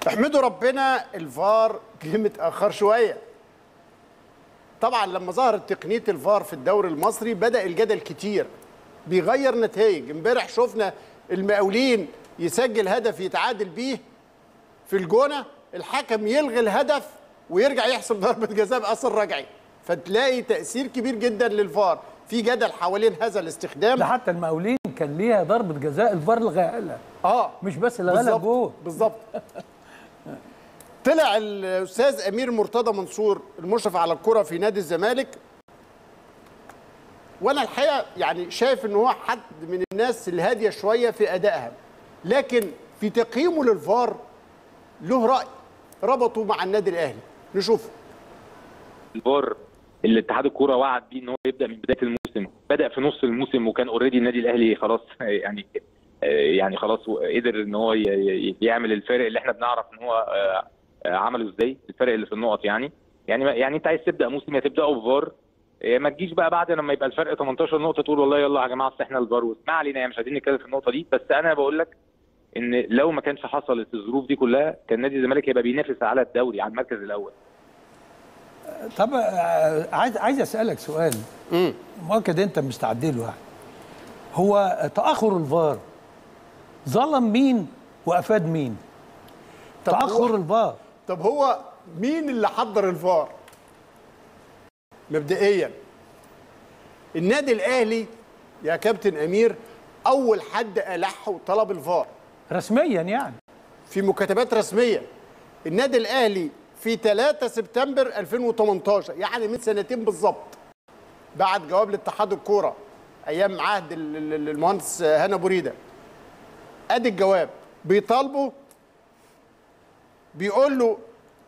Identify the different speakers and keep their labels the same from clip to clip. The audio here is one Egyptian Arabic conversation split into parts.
Speaker 1: احمدوا ربنا الفار جه متاخر شويه طبعا لما ظهرت تقنيه الفار في الدوري المصري بدا الجدل كتير بيغير نتائج امبارح شفنا المقاولين يسجل هدف يتعادل بيه في الجونه الحكم يلغي الهدف ويرجع يحسب ضربه جزاء باثر رجعي فتلاقي تاثير كبير جدا للفار في جدل حوالين هذا الاستخدام
Speaker 2: ده حتى المقاولين كان ليها ضربه جزاء الفار لغاها لها
Speaker 1: اه
Speaker 2: مش بس لغاها
Speaker 1: بالظبط
Speaker 2: جول
Speaker 1: بالظبط طلع الاستاذ امير مرتضى منصور المشرف على الكره في نادي الزمالك وانا الحقيقه يعني شايف ان هو حد من الناس الهاديه شويه في ادائها لكن في تقييمه للفار له راي ربطه مع النادي الاهلي نشوفه
Speaker 3: الفار اللي اتحاد الكوره وعد بيه ان هو يبدا من بدايه الموسم بدا في نص الموسم وكان اوريدي النادي الاهلي خلاص يعني يعني خلاص قدر ان هو ي- ي- يعمل الفارق اللي احنا بنعرف ان هو آه، آه، عمله ازاي الفرق اللي في النقط يعني يعني يعني انت عايز تبدا موسم يا تبداه بفار آه، ما تجيش بقى بعد لما يبقى الفرق 18 نقطه تقول والله يلا يا جماعه اصل احنا الفار ما علينا يعني مش عايزين نتكلم في النقطه دي بس انا بقول لك ان لو ما كانش حصلت الظروف دي كلها كان نادي الزمالك هيبقى بينافس على الدوري على المركز الاول
Speaker 2: طب آه، عايز عايز اسالك سؤال مؤكد انت مستعد له يعني هو تاخر الفار ظلم مين وافاد مين
Speaker 1: طب هو-
Speaker 2: تاخر الفار
Speaker 1: طب هو مين اللي حضر الفار مبدئيا النادي الاهلي يا كابتن امير اول حد الح وطلب الفار
Speaker 2: رسميا يعني
Speaker 1: في مكاتبات رسميه النادي الاهلي في 3 سبتمبر 2018 يعني من سنتين بالظبط بعد جواب لاتحاد الكوره ايام عهد ال- ال- المهندس هنا بريده ادي الجواب بيطالبوا بيقول له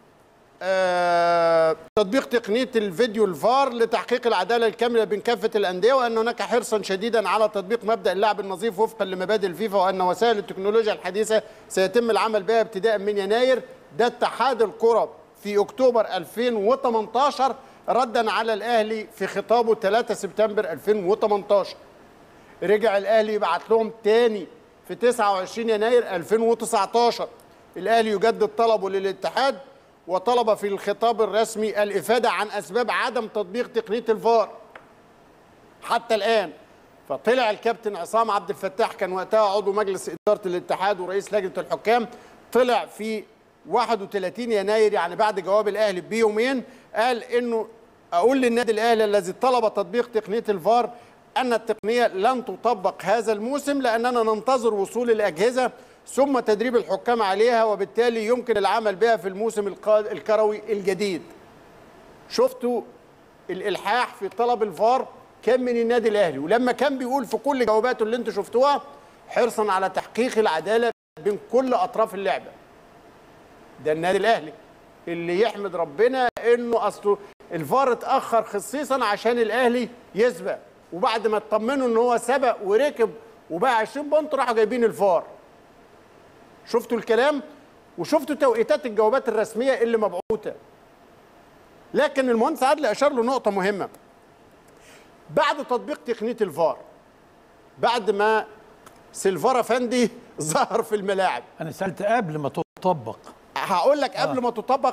Speaker 1: آه تطبيق تقنيه الفيديو الفار لتحقيق العداله الكامله بين كافه الانديه وان هناك حرصا شديدا على تطبيق مبدا اللعب النظيف وفقا لمبادئ الفيفا وان وسائل التكنولوجيا الحديثه سيتم العمل بها ابتداء من يناير ده اتحاد الكره في اكتوبر 2018 ردا على الاهلي في خطابه 3 سبتمبر 2018 رجع الاهلي يبعت لهم تاني في 29 يناير 2019 الاهلي يجدد طلبه للاتحاد وطلب في الخطاب الرسمي الافاده عن اسباب عدم تطبيق تقنيه الفار حتى الان فطلع الكابتن عصام عبد الفتاح كان وقتها عضو مجلس اداره الاتحاد ورئيس لجنه الحكام طلع في 31 يناير يعني بعد جواب الاهلي بيومين قال انه اقول للنادي الاهلي الذي طلب تطبيق تقنيه الفار ان التقنيه لن تطبق هذا الموسم لاننا ننتظر وصول الاجهزه ثم تدريب الحكام عليها وبالتالي يمكن العمل بها في الموسم القا- الكروي الجديد شفتوا الالحاح في طلب الفار كان من النادي الاهلي ولما كان بيقول في كل جواباته اللي انتوا شفتوها حرصا على تحقيق العداله بين كل اطراف اللعبه ده النادي الاهلي اللي يحمد ربنا انه اصله الفار اتاخر خصيصا عشان الاهلي يسبق وبعد ما اطمنوا ان هو سبق وركب وبقى 20 بونت راحوا جايبين الفار شفتوا الكلام وشفتوا توقيتات الجوابات الرسميه اللي مبعوثه لكن المهندس عادل اشار له نقطه مهمه بعد تطبيق تقنيه الفار بعد ما سيلفارا فندي ظهر في الملاعب
Speaker 2: انا سالت قبل ما تطبق
Speaker 1: هقول لك قبل ما تطبق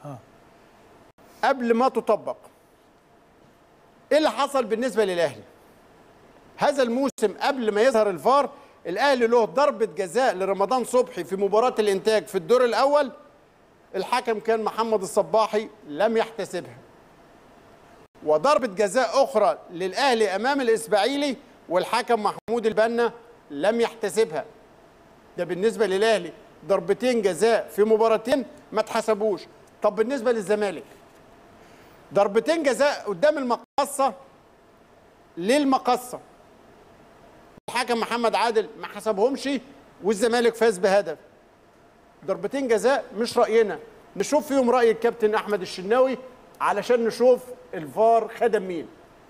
Speaker 1: قبل ما تطبق ايه اللي حصل بالنسبه للاهلي هذا الموسم قبل ما يظهر الفار الاهلي له ضربه جزاء لرمضان صبحي في مباراه الانتاج في الدور الاول الحكم كان محمد الصباحي لم يحتسبها وضربه جزاء اخرى للاهلي امام الاسماعيلي والحكم محمود البنا لم يحتسبها ده بالنسبه للاهلي ضربتين جزاء في مباراتين ما اتحسبوش طب بالنسبه للزمالك ضربتين جزاء قدام المقصه للمقصه الحكم محمد عادل ما حسبهمش والزمالك فاز بهدف ضربتين جزاء مش راينا نشوف فيهم راي الكابتن احمد الشناوي علشان نشوف الفار خدم مين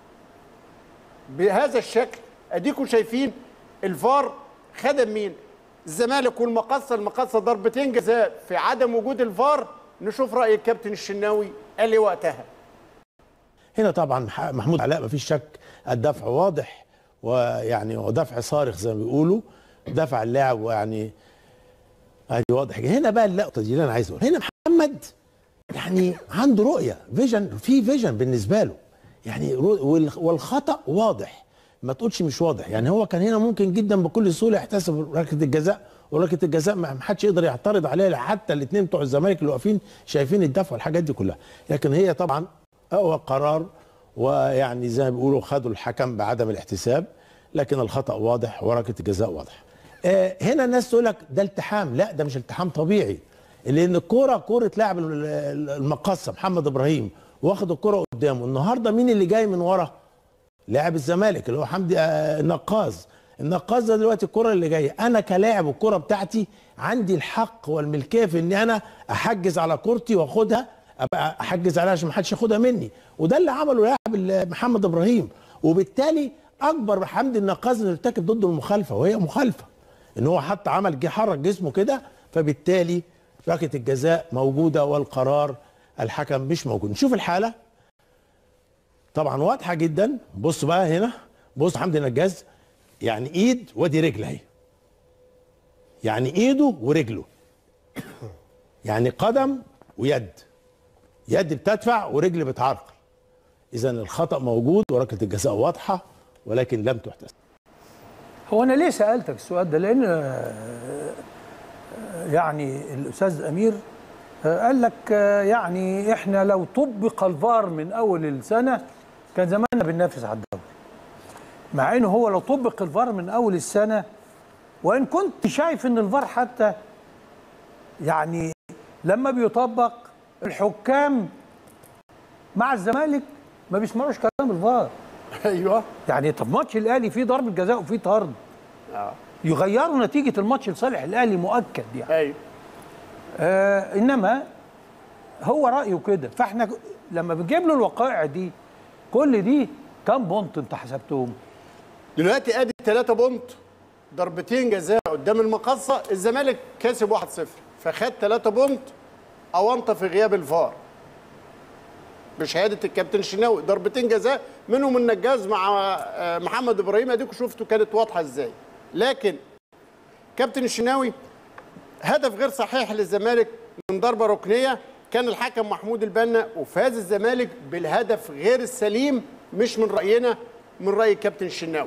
Speaker 1: بهذا الشكل اديكم شايفين الفار خدم مين الزمالك والمقصه المقصه ضربتين جزاء في عدم وجود الفار نشوف راي الكابتن الشناوي قال ايه وقتها
Speaker 4: هنا طبعا ح- محمود علاء مفيش شك الدفع واضح ويعني ودفع صارخ زي ما بيقولوا دفع اللاعب ويعني ادي واضح جدا. هنا بقى اللقطه دي اللي انا عايز اقولها هنا محمد يعني عنده رؤيه فيجن في فيجن بالنسبه له يعني رو- وال- والخطا واضح ما تقولش مش واضح يعني هو كان هنا ممكن جدا بكل سهوله يحتسب ركله الجزاء وركله الجزاء ما ما حدش يقدر يعترض عليها حتى الاثنين بتوع الزمالك اللي واقفين شايفين الدفع والحاجات دي كلها لكن هي طبعا اقوى قرار ويعني زي ما بيقولوا خدوا الحكم بعدم الاحتساب لكن الخطا واضح وركله الجزاء واضح آه، هنا الناس تقول لك ده التحام لا ده مش التحام طبيعي لان الكوره كوره لاعب ال- ال- المقصه محمد ابراهيم واخد الكوره قدامه النهارده مين اللي جاي من ورا لاعب الزمالك اللي هو حمدي آه، النقاز النقاز ده دلوقتي الكره اللي جايه انا كلاعب الكره بتاعتي عندي الحق والملكيه في ان انا احجز على كورتي واخدها ابقى احجز عليها عشان ما حدش ياخدها مني وده اللي عمله لاعب ال- محمد ابراهيم وبالتالي اكبر حمدي النقاز انه ارتكب ضده المخالفه وهي مخالفه ان هو حتى عمل جه حرك جسمه كده فبالتالي ركله الجزاء موجوده والقرار الحكم مش موجود نشوف الحاله طبعا واضحه جدا بص بقى هنا بص حمدي نجاز يعني ايد وادي رجل اهي يعني ايده ورجله يعني قدم ويد يد بتدفع ورجل بتعرقل اذا الخطا موجود وركله الجزاء واضحه ولكن لم تحتسب
Speaker 2: هو انا ليه سالتك السؤال ده لان آه، يعني الاستاذ امير آه، قال لك آه، يعني احنا لو طبق الفار من اول السنه كان زماننا بننافس على الدوري مع انه هو لو طبق الفار من اول السنه وان كنت شايف ان الفار حتى يعني لما بيطبق الحكام مع الزمالك ما بيسمعوش كلام الفار
Speaker 1: ايوه
Speaker 2: يعني طب ماتش الاهلي فيه ضربه جزاء وفيه طرد يغيروا نتيجه الماتش لصالح الاهلي مؤكد يعني
Speaker 1: ايوه
Speaker 2: آه انما هو رايه كده فاحنا ك- لما بنجيب له الوقائع دي كل دي كام بونت انت حسبتهم
Speaker 1: دلوقتي ادي 3 بونت ضربتين جزاء قدام المقصه الزمالك كسب 1-0 فخد 3 بونت اونطه في غياب الفار بشهاده الكابتن شناوي ضربتين جزاء منهم النجاز مع آه، محمد ابراهيم اديكم شفتوا كانت واضحه ازاي لكن كابتن الشناوي هدف غير صحيح للزمالك من ضربه ركنيه كان الحكم محمود البنا وفاز الزمالك بالهدف غير السليم مش من راينا من راي الكابتن الشناوي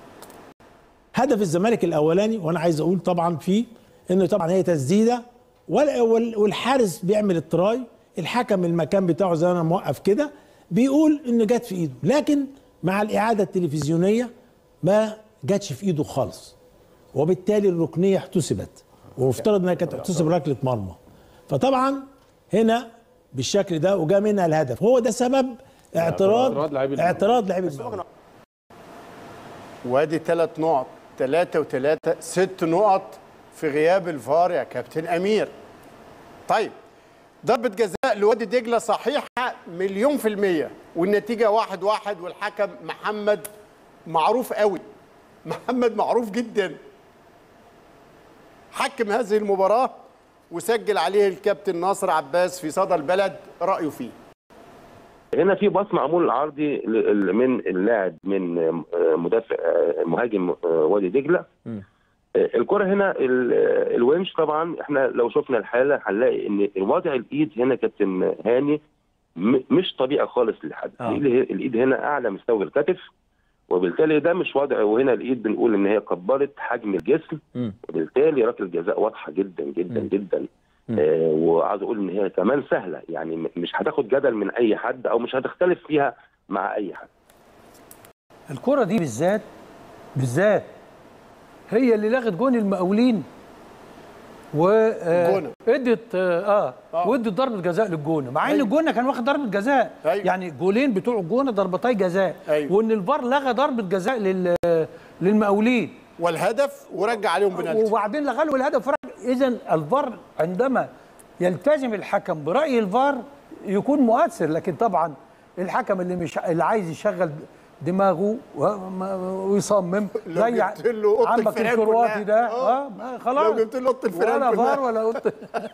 Speaker 4: هدف الزمالك الاولاني وانا عايز اقول طبعا فيه انه طبعا هي تسديده وال- وال- والحارس بيعمل التراي الحكم المكان بتاعه زي ما انا موقف كده بيقول انه جت في ايده لكن مع الاعاده التلفزيونيه ما جاتش في ايده خالص وبالتالي الركنيه احتسبت ومفترض انها كانت تحتسب ركله مرمى فطبعا هنا بالشكل ده وجا منها الهدف هو ده سبب اعتراض
Speaker 5: اعتراض لاعبي المقاولين.
Speaker 4: اعتراض لاعبي المقاولين
Speaker 1: وادي ثلاث نقط ثلاثة وثلاثة ست نقط في غياب الفار يا كابتن أمير طيب ضربة جزاء لوادي دجلة صحيحة مليون في المية والنتيجة واحد واحد والحكم محمد معروف قوي محمد معروف جدا حكم هذه المباراة وسجل عليه الكابتن ناصر عباس في صدى البلد رأيه فيه
Speaker 6: هنا في باص معمول عرضي ل- ل- من اللاعب من آه، مدافع آه، مهاجم آه، وادي دجله آه، الكره هنا ال- آه، الونش طبعا احنا لو شفنا الحاله هنلاقي ان وضع الايد هنا كابتن هاني م- مش طبيعي خالص للحد
Speaker 5: آه.
Speaker 6: الايد الايد هنا اعلى مستوى الكتف وبالتالي ده مش وضع وهنا الايد بنقول ان هي كبرت حجم الجسم
Speaker 5: مم.
Speaker 6: وبالتالي ركله الجزاء واضحه جدا جدا
Speaker 5: مم.
Speaker 6: جدا
Speaker 5: مم.
Speaker 6: آه وعاوز اقول ان هي كمان سهله يعني م- مش هتاخد جدل من اي حد او مش هتختلف فيها مع اي حد
Speaker 2: الكره دي بالذات بالذات هي اللي لغت جون المقاولين و آه،
Speaker 1: الجونة.
Speaker 2: ادت اه, آه
Speaker 1: آه.
Speaker 2: وادت ضربه جزاء للجونه مع ان
Speaker 1: أيوة.
Speaker 2: الجونه كان واخد ضربه جزاء
Speaker 1: أيوة.
Speaker 2: يعني جولين بتوع الجونه ضربتي جزاء
Speaker 1: أيوة.
Speaker 2: وان الفار لغى ضربه جزاء لل للمقاولين
Speaker 1: والهدف ورجع عليهم بنالتي
Speaker 2: وبعدين لغى له الهدف اذا الفار عندما يلتزم الحكم براي الفار يكون مؤثر لكن طبعا الحكم اللي مش اللي عايز يشغل دماغه وما- ويصمم
Speaker 1: لو
Speaker 2: زي
Speaker 1: جبت له أوضة
Speaker 2: عمك
Speaker 1: الفيران
Speaker 2: الكرواتي
Speaker 1: كلها.
Speaker 2: ده
Speaker 1: آه.
Speaker 2: اه ما خلاص
Speaker 1: لو جبت له أوضة الفيران
Speaker 2: ولا
Speaker 1: كلها.
Speaker 2: فار ولا أوضة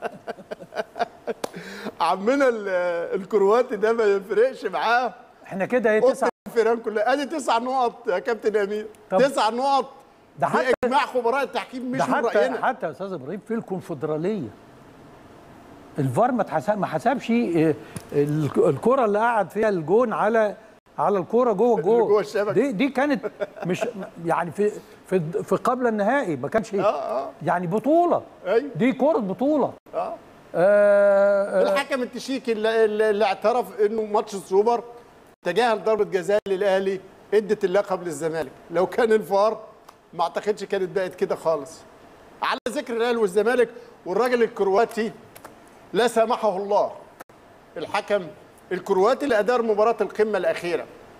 Speaker 1: عمنا ال- الكرواتي ده ما يفرقش معاه
Speaker 2: احنا كده ايه
Speaker 1: اوضه
Speaker 2: تسعة
Speaker 1: الفيران كلها ادي تسع نقط يا كابتن امير
Speaker 2: طب.
Speaker 1: تسع نقط
Speaker 2: ده حتى
Speaker 1: باجماع خبراء التحكيم مش
Speaker 2: ده
Speaker 1: من
Speaker 2: حتى
Speaker 1: راينا
Speaker 2: حتى يا استاذ ابراهيم في الكونفدراليه الفار ما اتحسب ما حسبش آه، الك- الكره اللي قعد فيها الجون على على الكره جوه
Speaker 1: اللي جوه
Speaker 2: جوه
Speaker 1: الشبكة.
Speaker 2: دي دي كانت مش يعني في في في قبل النهائي ما كانش
Speaker 1: اه
Speaker 2: يعني بطوله
Speaker 1: ايوه
Speaker 2: دي كره بطوله
Speaker 1: اه
Speaker 2: آه آه
Speaker 1: الحكم التشيكي اللي, اللي اللي اعترف انه ماتش السوبر تجاهل ضربه جزاء للاهلي ادت اللقب للزمالك لو كان الفار ما اعتقدش كانت بقت كده خالص على ذكر الاهلي والزمالك والراجل الكرواتي لا سامحه الله الحكم الكرواتي اللي ادار مباراه القمه الاخيره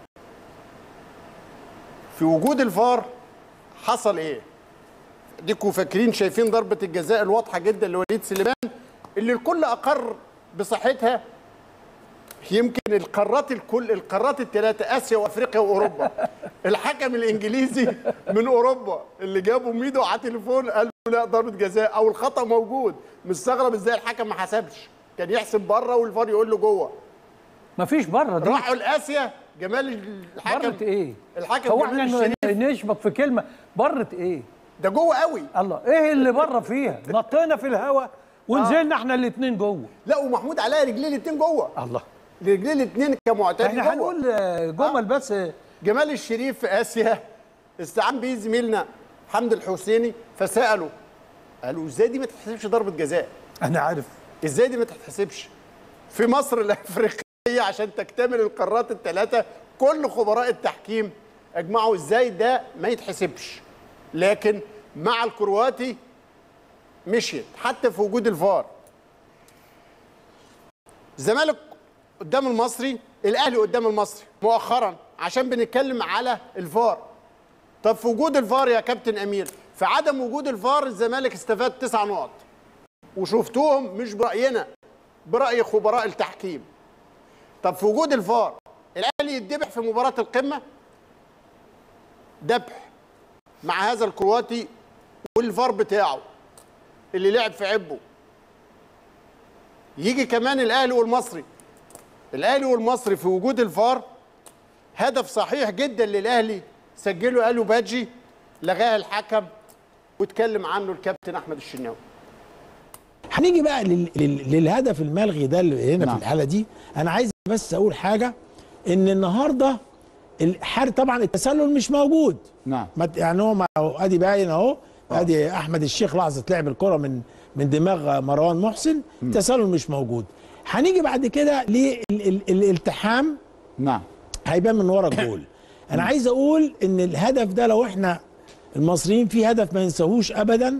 Speaker 1: في وجود الفار حصل ايه ديكوا فاكرين شايفين ضربه الجزاء الواضحه جدا لوليد سليمان اللي الكل اقر بصحتها يمكن القارات الكل القارات الثلاثه اسيا وافريقيا واوروبا الحكم الانجليزي من اوروبا اللي جابوا ميدو على تليفون قال له لا ضربه جزاء او الخطا موجود مستغرب ازاي الحكم ما حسبش كان يحسب بره والفار يقول له جوه
Speaker 2: ما فيش بره دي
Speaker 1: راحوا لاسيا جمال الحكم
Speaker 2: بره ايه
Speaker 1: الحكم
Speaker 2: هو
Speaker 1: جمال
Speaker 2: احنا
Speaker 1: الشريف
Speaker 2: نشبط في كلمه بره ايه
Speaker 1: ده جوه قوي
Speaker 2: الله ايه اللي بره فيها نطينا في الهواء ونزلنا احنا الاثنين جوه
Speaker 1: لا ومحمود علاء رجليه الاثنين جوه
Speaker 2: الله
Speaker 1: رجليه الاثنين كمعتاد
Speaker 2: احنا
Speaker 1: جوه
Speaker 2: هنقول آه، جمل بس آه،
Speaker 1: جمال الشريف في اسيا استعان بيه زميلنا حمد الحسيني فساله قالوا ازاي دي ما تتحسبش ضربه جزاء
Speaker 2: انا عارف
Speaker 1: ازاي دي ما تتحسبش في مصر الافريقيه عشان تكتمل القارات الثلاثه كل خبراء التحكيم اجمعوا ازاي ده ما يتحسبش لكن مع الكرواتي مشيت حتى في وجود الفار الزمالك قدام المصري الاهلي قدام المصري مؤخرا عشان بنتكلم على الفار طب في وجود الفار يا كابتن امير في عدم وجود الفار الزمالك استفاد تسع نقط وشفتوهم مش براينا براي خبراء التحكيم طب في وجود الفار الاهلي يتذبح في مباراه القمه ذبح مع هذا الكرواتي والفار بتاعه اللي لعب في عبه يجي كمان الاهلي والمصري الاهلي والمصري في وجود الفار هدف صحيح جدا للاهلي سجله قالوا باجي لغاه الحكم واتكلم عنه الكابتن احمد الشناوي
Speaker 4: هنيجي بقى لل... لل... للهدف الملغي ده اللي هنا
Speaker 5: نعم.
Speaker 4: في الحاله دي انا عايز بس اقول حاجه ان النهارده الحار طبعا التسلل مش موجود
Speaker 5: نعم
Speaker 4: ما ت- يعني هو ما هو ادي باين اهو ادي احمد الشيخ لحظه لعب الكره من من دماغ مروان محسن التسلل مش موجود هنيجي بعد كده للالتحام
Speaker 5: نعم
Speaker 4: هيبان من ورا الجول انا عايز اقول ان الهدف ده لو احنا المصريين في هدف ما ينساهوش ابدا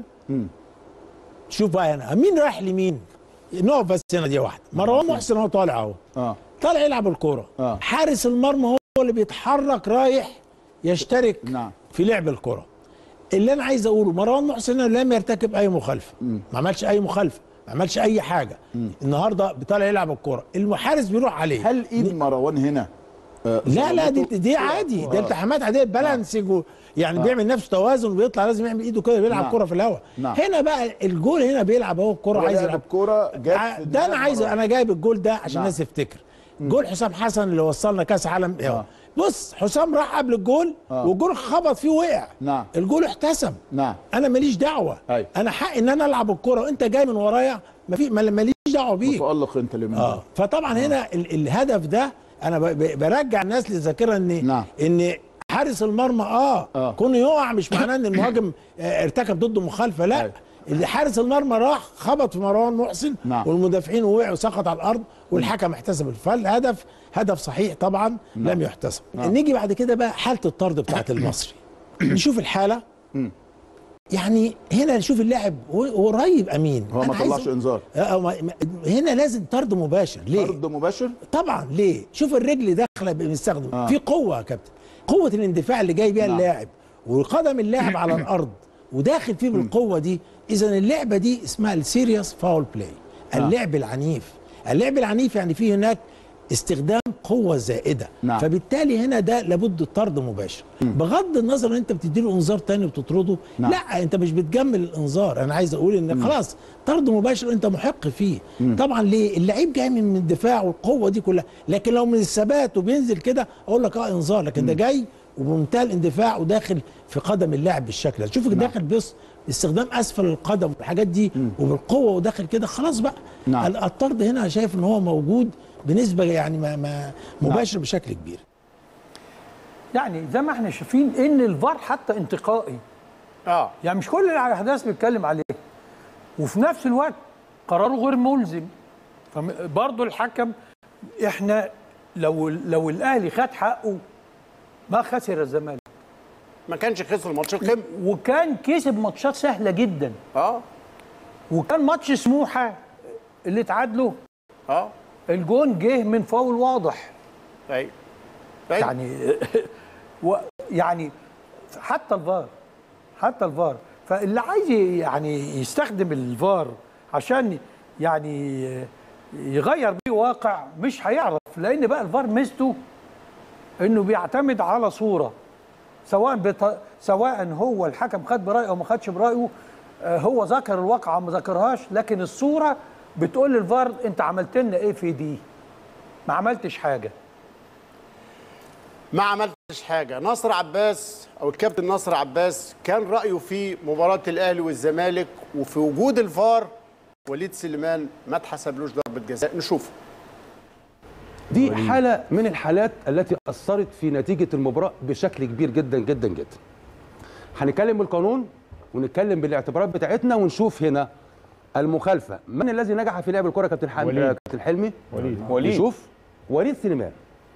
Speaker 4: شوف بقى هنا مين رايح لمين نقف بس هنا دي واحده مروان محسن هو طالع اهو
Speaker 5: اه
Speaker 4: طالع يلعب الكوره
Speaker 5: آه.
Speaker 4: حارس المرمى هو اللي بيتحرك رايح يشترك
Speaker 5: نعم.
Speaker 4: في لعب الكره اللي انا عايز اقوله مروان محسن لم يرتكب اي مخالفه ما عملش اي مخالفه ما عملش اي حاجه النهارده بيطلع يلعب الكوره المحارس بيروح عليه
Speaker 5: هل ايد مروان هنا آه،
Speaker 4: لا لا دي
Speaker 5: ظلمته؟
Speaker 4: دي عادي دي التحامات عاديه بالانسنج و- يعني
Speaker 5: آه.
Speaker 4: بيعمل نفسه توازن وبيطلع لازم يعمل ايده كده بيلعب
Speaker 5: نعم.
Speaker 4: كوره في الهواء
Speaker 5: نعم.
Speaker 4: هنا بقى الجول هنا بيلعب اهو الكوره
Speaker 5: هو
Speaker 4: عايز
Speaker 5: لعب
Speaker 4: يلعب
Speaker 5: الكوره جت
Speaker 4: ع-
Speaker 5: في
Speaker 4: ده انا
Speaker 5: دماغ
Speaker 4: عايز
Speaker 5: مروان.
Speaker 4: انا جايب الجول ده عشان
Speaker 5: نعم.
Speaker 4: الناس تفتكر جول حسام حسن اللي وصلنا كاس عالم
Speaker 5: آه.
Speaker 4: بص حسام راح قبل الجول
Speaker 5: آه.
Speaker 4: والجول خبط فيه وقع
Speaker 5: نعم.
Speaker 4: الجول احتسب
Speaker 5: نعم
Speaker 4: انا ماليش دعوه
Speaker 5: أيوة.
Speaker 4: انا حق ان انا العب الكوره وانت جاي من ورايا ما في ما- ماليش دعوه بيك
Speaker 5: متالق انت اليومين
Speaker 4: اه
Speaker 5: دول.
Speaker 4: فطبعا هنا ال الهدف ده انا ب- ب- برجع الناس للذاكره ان
Speaker 5: نعم.
Speaker 4: ان حارس المرمى اه,
Speaker 5: آه.
Speaker 4: كونه يقع مش معناه ان المهاجم آه ارتكب ضده مخالفه لا
Speaker 5: أيوة.
Speaker 4: اللي حارس المرمى راح خبط في مروان محسن
Speaker 5: نعم.
Speaker 4: والمدافعين وقعوا وسقط على الارض والحكم احتسب فالهدف هدف صحيح طبعا لم يحتسب
Speaker 5: نعم.
Speaker 4: نيجي بعد كده بقى حاله الطرد بتاعت المصري نشوف الحاله يعني هنا نشوف اللاعب هو قريب امين
Speaker 5: هو
Speaker 4: أنا
Speaker 5: ما
Speaker 4: عايز
Speaker 5: طلعش انذار
Speaker 4: آه، ما- ما- هنا لازم طرد مباشر ليه؟
Speaker 5: طرد مباشر
Speaker 4: طبعا ليه؟ شوف الرجل داخله بنستخدم
Speaker 5: آه.
Speaker 4: آه. في قوه يا كابتن قوه الاندفاع اللي جاي بيها
Speaker 5: نعم.
Speaker 4: اللاعب وقدم اللاعب على الارض وداخل فيه بالقوه دي اذا اللعبه دي اسمها السيريس فاول بلاي اللعب العنيف اللعب العنيف يعني فيه هناك استخدام قوه زائده
Speaker 5: نعم.
Speaker 4: فبالتالي هنا ده لابد الطرد مباشر بغض النظر ان انت بتديله انذار تاني وتطرده
Speaker 5: نعم.
Speaker 4: لا انت مش بتجمل الانذار انا عايز اقول ان خلاص طرد مباشر انت محق فيه طبعا ليه اللعيب جاي من من الدفاع والقوه دي كلها لكن لو من الثبات وبينزل كده اقول لك اه انذار لكن ده جاي وبمنتهى الاندفاع وداخل في قدم اللاعب بالشكل ده شوف داخل بص استخدام اسفل القدم والحاجات دي وبالقوه وداخل كده خلاص بقى
Speaker 5: نعم.
Speaker 4: ال- الطرد هنا شايف ان هو موجود بنسبه يعني ما ما مباشر بشكل كبير
Speaker 2: يعني زي ما احنا شايفين ان الفار حتى انتقائي
Speaker 1: اه
Speaker 2: يعني مش كل الاحداث بيتكلم عليه وفي نفس الوقت قراره غير ملزم برضه الحكم احنا لو لو الاهلي خد حقه ما خسر الزمالك
Speaker 1: ما كانش خسر ماتش القمه
Speaker 2: وكان كسب ماتشات سهله جدا
Speaker 1: اه
Speaker 2: وكان ماتش سموحه اللي اتعادلوا
Speaker 1: اه
Speaker 2: الجون جه من فاول واضح
Speaker 1: ايوه أيوة.
Speaker 2: يعني و يعني حتى الفار حتى الفار فاللي عايز يعني يستخدم الفار عشان يعني يغير بيه واقع مش هيعرف لان بقى الفار ميزته انه بيعتمد على صوره سواء بط... سواء هو الحكم خد برايه او ما خدش برايه آه، هو ذكر الواقعه ما ذكرهاش لكن الصوره بتقول للفار انت عملت لنا ايه في دي ما عملتش حاجه
Speaker 1: ما عملتش حاجه نصر عباس او الكابتن نصر عباس كان رايه في مباراه الاهلي والزمالك وفي وجود الفار وليد سليمان ما اتحسبلوش ضربه جزاء نشوف
Speaker 7: دي حالة من الحالات التي أثرت في نتيجة المباراة بشكل كبير جدا جدا جدا. هنتكلم بالقانون ونتكلم بالاعتبارات بتاعتنا ونشوف هنا المخالفة، من الذي نجح في لعب الكرة يا كابتن حم...
Speaker 8: وليد.
Speaker 7: كابتن حلمي؟
Speaker 8: وليد. وليد.
Speaker 7: نشوف وليد سليمان.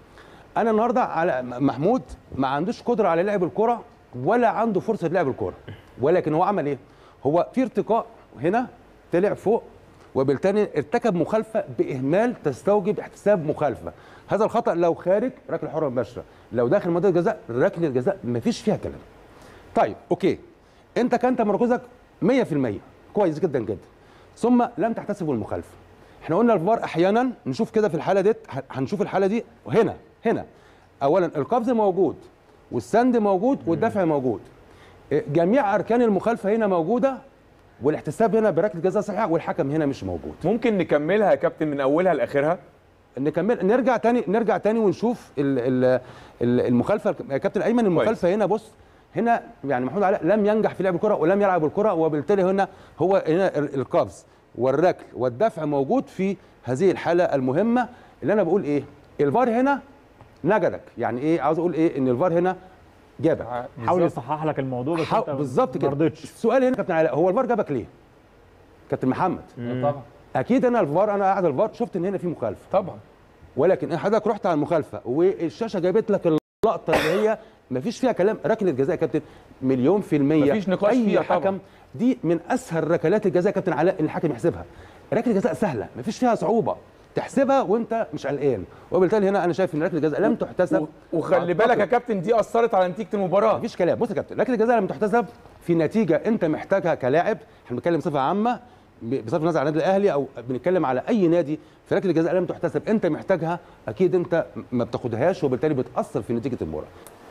Speaker 7: أنا النهارده على محمود ما عندوش قدرة على لعب الكرة ولا عنده فرصة لعب الكرة، ولكن هو عمل إيه؟ هو في ارتقاء هنا طلع فوق وبالتالي ارتكب مخالفه باهمال تستوجب احتساب مخالفه هذا الخطا لو خارج ركله حره مباشره لو داخل منطقه الجزاء ركله الجزاء مفيش فيها كلام طيب اوكي انت كان تمركزك 100% كويس جدا جدا ثم لم تحتسب المخالفه احنا قلنا الفار احيانا نشوف كده في الحاله ديت ه- هنشوف الحاله دي وهنا هنا اولا القفز موجود والسند موجود والدفع موجود إيه، جميع اركان المخالفه هنا موجوده والاحتساب هنا بركله جزاء صحيحه والحكم هنا مش موجود
Speaker 8: ممكن نكملها يا كابتن من اولها لاخرها
Speaker 7: نكمل نرجع تاني نرجع تاني ونشوف ال ال ال- المخالفه يا كابتن ايمن المخالفه هنا بص هنا يعني محمود علاء لم ينجح في لعب الكره ولم يلعب الكره وبالتالي هنا هو هنا ال- القفز والركل والدفع موجود في هذه الحاله المهمه اللي انا بقول ايه الفار هنا نجدك يعني ايه عاوز اقول ايه ان الفار هنا جابك
Speaker 9: حاول يصحح لك الموضوع بس
Speaker 7: حاول-
Speaker 9: انت
Speaker 7: بالظبط
Speaker 9: ما
Speaker 7: كده
Speaker 9: رضيتش
Speaker 7: السؤال هنا كابتن علاء هو الفار جابك ليه كابتن محمد
Speaker 8: طبعا
Speaker 7: اكيد انا الفار انا قاعد الفار شفت ان هنا في مخالفه
Speaker 8: طبعا
Speaker 7: ولكن حضرتك رحت على المخالفه والشاشه جابت لك اللقطه اللي هي ما فيش فيها كلام ركله جزاء يا كابتن مليون في الميه
Speaker 8: مفيش نقاش
Speaker 7: اي
Speaker 8: فيها طبعا.
Speaker 7: حكم دي من اسهل ركلات الجزاء يا كابتن علاء ان الحكم يحسبها ركله جزاء سهله ما فيش فيها صعوبه تحسبها وانت مش قلقان وبالتالي هنا انا شايف ان ركله الجزاء لم تحتسب
Speaker 8: و- وخلي بالك يا كابتن دي اثرت على نتيجه المباراه
Speaker 7: مفيش كلام بص يا كابتن ركله الجزاء لما تحتسب في نتيجه انت محتاجها كلاعب احنا بنتكلم بصفه عامه ب- بصرف النظر عن النادي الاهلي او بنتكلم على اي نادي في ركله الجزاء لم تحتسب انت محتاجها اكيد انت ما بتاخدهاش وبالتالي بتاثر في نتيجه المباراه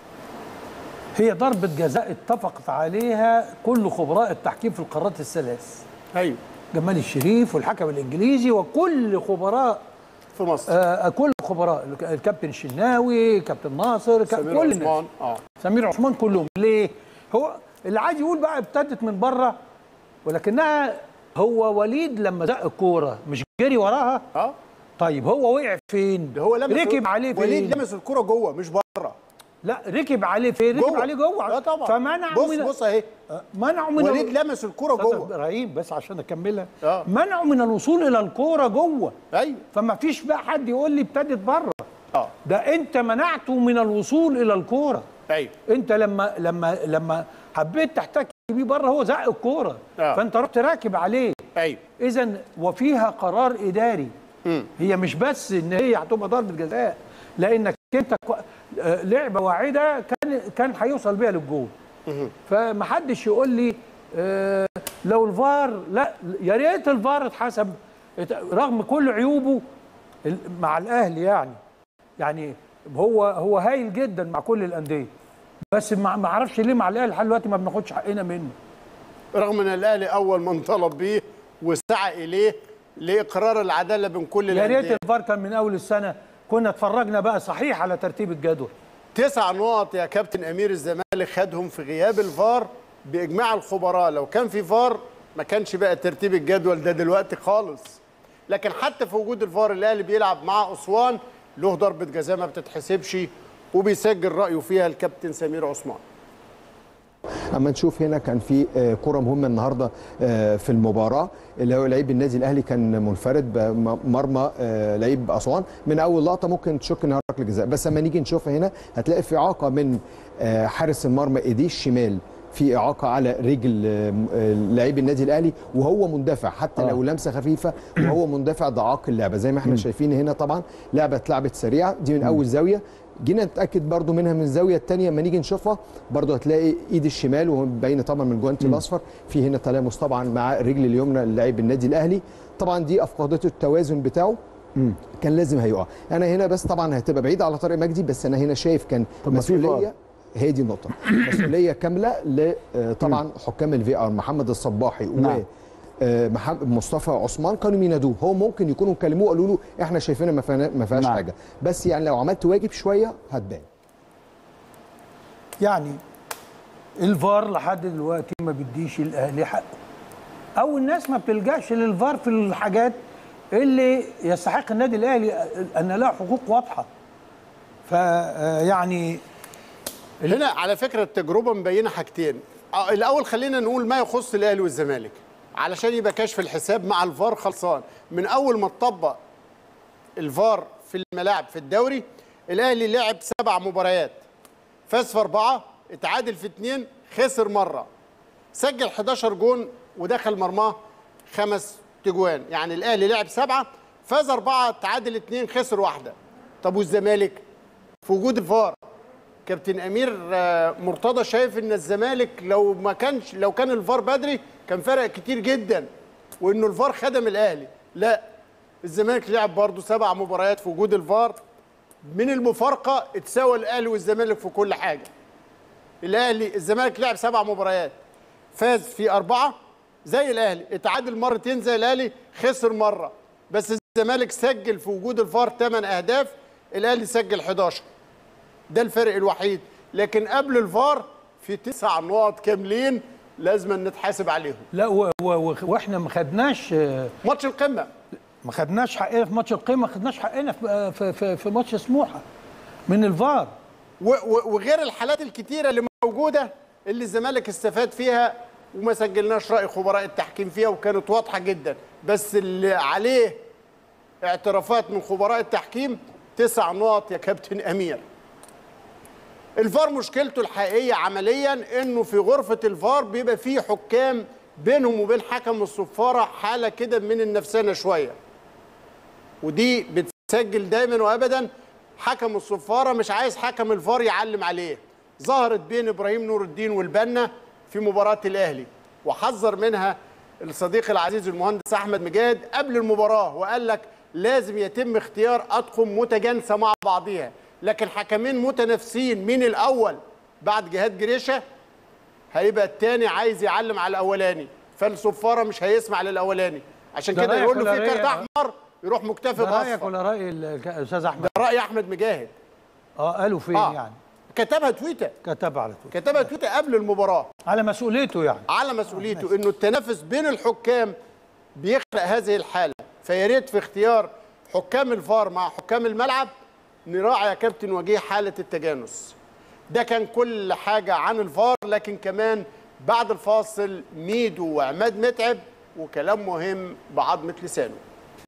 Speaker 2: هي ضربة جزاء اتفقت عليها كل خبراء التحكيم في القارات الثلاث
Speaker 1: ايوه
Speaker 2: جمال الشريف والحكم الانجليزي وكل خبراء
Speaker 1: في مصر
Speaker 2: آه كل خبراء الك- الكابتن الشناوي كابتن ناصر كا-
Speaker 1: سمير
Speaker 2: كل الناس.
Speaker 1: عثمان اه
Speaker 2: سمير عثمان كلهم ليه هو اللي عايز يقول بقى ابتدت من بره ولكنها هو وليد لما زق الكوره مش جري وراها
Speaker 1: اه
Speaker 2: طيب هو وقع فين
Speaker 1: ده هو لمس
Speaker 2: ركب عليه فين
Speaker 1: وليد لمس الكرة جوه مش بره
Speaker 2: لا ركب عليه فين ركب
Speaker 1: جوه
Speaker 2: عليه جوه
Speaker 1: اه طبعا
Speaker 2: فمنعه
Speaker 1: بص
Speaker 2: من
Speaker 1: بص اهي
Speaker 2: منعه من
Speaker 1: وليد لمس الكرة
Speaker 2: أستاذ
Speaker 1: جوه
Speaker 2: ابراهيم بس عشان اكملها
Speaker 1: آه.
Speaker 2: منعه من الوصول الى الكوره جوه
Speaker 1: ايوه
Speaker 2: فما فيش بقى حد يقول لي ابتدت بره
Speaker 1: اه
Speaker 2: ده انت منعته من الوصول الى الكوره
Speaker 1: ايوه
Speaker 2: انت لما لما لما حبيت تحتك بيه بره هو زق الكوره
Speaker 1: آه.
Speaker 2: فانت رحت راكب عليه
Speaker 1: ايوه
Speaker 2: اذا وفيها قرار اداري هي مش بس ان هي هتبقى ضربه جزاء لانك انت كو- آه، لعبه واعده كان كان هيوصل بيها للجول فمحدش يقول لي آه، لو الفار لا يا ريت الفار اتحسب ات- رغم كل عيوبه ال- مع الاهلي يعني يعني هو هو هايل جدا مع كل الانديه بس ما ما اعرفش ليه مع الاهلي لحد دلوقتي ما بناخدش حقنا منه
Speaker 1: رغم ان الاهلي اول من طلب بيه وسعى اليه لاقرار العداله بين كل
Speaker 2: يا ريت
Speaker 1: الانديه
Speaker 2: الفار كان من اول السنه كنا اتفرجنا بقى صحيح على ترتيب الجدول
Speaker 1: تسع نقط يا كابتن امير الزمالك خدهم في غياب الفار باجماع الخبراء لو كان في فار ما كانش بقى ترتيب الجدول ده دلوقتي خالص لكن حتى في وجود الفار الاهلي بيلعب مع اسوان له ضربه جزاء ما بتتحسبش وبيسجل رايه فيها الكابتن سمير عثمان
Speaker 10: اما نشوف هنا كان في آه، كره مهمه النهارده آه، في المباراه اللي هو لعيب النادي الاهلي كان منفرد بمرمى آه، لعيب اسوان من اول لقطه ممكن تشك انها ركله جزاء بس لما نيجي نشوفها هنا هتلاقي في اعاقه من آه، حارس المرمى ايديه الشمال في اعاقه على رجل آه، آه، لعيب النادي الاهلي وهو مندفع حتى لو لمسه خفيفه وهو مندفع ده عاق اللعبه زي ما احنا شايفين هنا طبعا لعبه اتلعبت سريعه دي من اول زاويه جينا نتاكد برضو منها من الزاويه الثانيه لما نيجي نشوفها برضو هتلاقي ايد الشمال وباينه طبعا من الجوانتي الاصفر في هنا تلامس طبعا مع الرجل اليمنى للاعب النادي الاهلي طبعا دي افقدته التوازن بتاعه كان لازم هيقع انا هنا بس طبعا هتبقى بعيده على طارق مجدي بس انا هنا شايف كان
Speaker 5: طب ما في
Speaker 10: مسؤوليه
Speaker 5: فار.
Speaker 10: هي دي النقطه مسؤوليه كامله ل آه، طبعا حكام الفي ار محمد الصباحي و
Speaker 5: نعم.
Speaker 10: آه، محمد مصطفى عثمان كانوا بينادوه هو ممكن يكونوا كلموه قالوا له احنا شايفينها ما فيها- ما فيهاش
Speaker 5: نعم.
Speaker 10: حاجه بس يعني لو عملت واجب شويه هتبان
Speaker 2: يعني الفار لحد دلوقتي ما بيديش الاهلي حقه او الناس ما بتلجاش للفار في الحاجات اللي يستحق النادي الاهلي ان لها حقوق واضحه فيعني
Speaker 1: هنا على فكره التجربه مبينه حاجتين آه، الاول خلينا نقول ما يخص الاهلي والزمالك علشان يبقى كشف الحساب مع الفار خلصان من اول ما اتطبق الفار في الملاعب في الدوري الاهلي لعب سبع مباريات فاز في اربعه اتعادل في اثنين خسر مره سجل 11 جون ودخل مرماه خمس تجوان يعني الاهلي لعب سبعه فاز اربعه تعادل اثنين خسر واحده طب والزمالك في وجود الفار كابتن امير آه، مرتضى شايف ان الزمالك لو ما كانش لو كان الفار بدري كان فرق كتير جدا وانه الفار خدم الاهلي لا الزمالك لعب برضه سبع مباريات في وجود الفار من المفارقه اتساوى الاهلي والزمالك في كل حاجه الاهلي الزمالك لعب سبع مباريات فاز في اربعه زي الاهلي اتعادل مرتين زي الاهلي خسر مره بس الزمالك سجل في وجود الفار 8 اهداف الاهلي سجل 11 ده الفرق الوحيد لكن قبل الفار في تسع نقط كاملين لازم نتحاسب عليهم
Speaker 2: لا و و واحنا ما خدناش
Speaker 1: ماتش القمه
Speaker 2: ما خدناش حقنا في ماتش القمه ما خدناش حقنا في في, في, في ماتش سموحه من الفار
Speaker 1: و- و- وغير الحالات الكتيره اللي موجوده اللي الزمالك استفاد فيها وما سجلناش راي خبراء التحكيم فيها وكانت واضحه جدا بس اللي عليه اعترافات من خبراء التحكيم تسع نقط يا كابتن امير الفار مشكلته الحقيقيه عمليا انه في غرفه الفار بيبقى فيه حكام بينهم وبين حكم الصفاره حاله كده من النفسانه شويه ودي بتسجل دايما وابدا حكم الصفاره مش عايز حكم الفار يعلم عليه ظهرت بين ابراهيم نور الدين والبنا في مباراه الاهلي وحذر منها الصديق العزيز المهندس احمد مجاهد قبل المباراه وقال لك لازم يتم اختيار اطقم متجانسه مع بعضها لكن حكمين متنافسين مين الاول بعد جهاد جريشه هيبقى الثاني عايز يعلم على الاولاني فالصفاره مش هيسمع للاولاني عشان
Speaker 2: ده
Speaker 1: كده
Speaker 2: رأيك
Speaker 1: يقول له
Speaker 2: ولا
Speaker 1: في
Speaker 2: رأيي؟
Speaker 1: كارت احمر يروح مكتفي
Speaker 2: ده رايك
Speaker 1: باصفر
Speaker 2: ولا راي الاستاذ احمد
Speaker 1: ده راي احمد مجاهد
Speaker 2: اه قالوا فين
Speaker 1: آه.
Speaker 2: يعني
Speaker 1: كتبها تويتر
Speaker 2: كتب على طول
Speaker 1: كتبها تويتر قبل المباراه
Speaker 2: على مسؤوليته يعني
Speaker 1: على مسؤوليته انه التنافس بين الحكام بيخلق هذه الحاله فيا ريت في اختيار حكام الفار مع حكام الملعب نراعي يا كابتن وجيه حاله التجانس ده كان كل حاجه عن الفار لكن كمان بعد الفاصل ميدو وعماد متعب وكلام مهم بعظمه لسانه